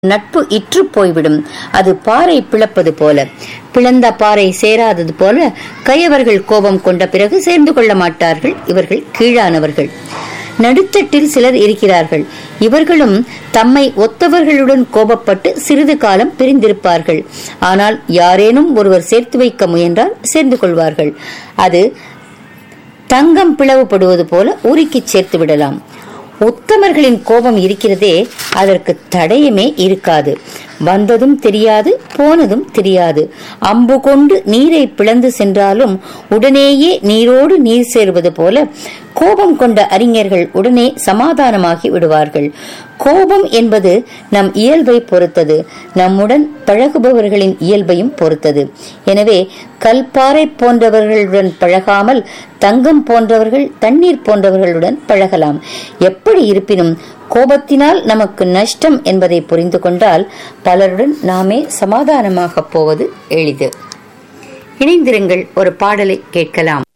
நட்பு இற்று போய்விடும் அது பாறை பிளப்பது போல பிளந்த பாறை சேராதது போல கயவர்கள் கோபம் கொண்ட பிறகு சேர்ந்து கொள்ள மாட்டார்கள் இவர்கள் கீழானவர்கள் நடுத்தட்டில் சிலர் இருக்கிறார்கள் இவர்களும் தம்மை ஒத்தவர்களுடன் கோபப்பட்டு சிறிது காலம் பிரிந்திருப்பார்கள் ஆனால் யாரேனும் ஒருவர் சேர்த்து வைக்க முயன்றால் சேர்ந்து கொள்வார்கள் அது தங்கம் பிளவுபடுவது போல உருக்கிச் சேர்த்து விடலாம் உத்தமர்களின் கோபம் இருக்கிறதே அதற்கு தடயமே இருக்காது வந்ததும் தெரியாது போனதும் தெரியாது அம்பு கொண்டு நீரை பிளந்து சென்றாலும் உடனேயே நீரோடு நீர் சேர்வது போல கோபம் கொண்ட அறிஞர்கள் உடனே சமாதானமாகி விடுவார்கள் கோபம் என்பது நம் இயல்பை பொறுத்தது நம்முடன் பழகுபவர்களின் இயல்பையும் பொறுத்தது எனவே கல்பாறை போன்றவர்களுடன் பழகாமல் தங்கம் போன்றவர்கள் தண்ணீர் போன்றவர்களுடன் பழகலாம் எப்படி இருப்பினும் கோபத்தினால் நமக்கு நஷ்டம் என்பதை புரிந்து கொண்டால் பலருடன் நாமே சமாதானமாக போவது எளிது இணைந்திருங்கள் ஒரு பாடலை கேட்கலாம்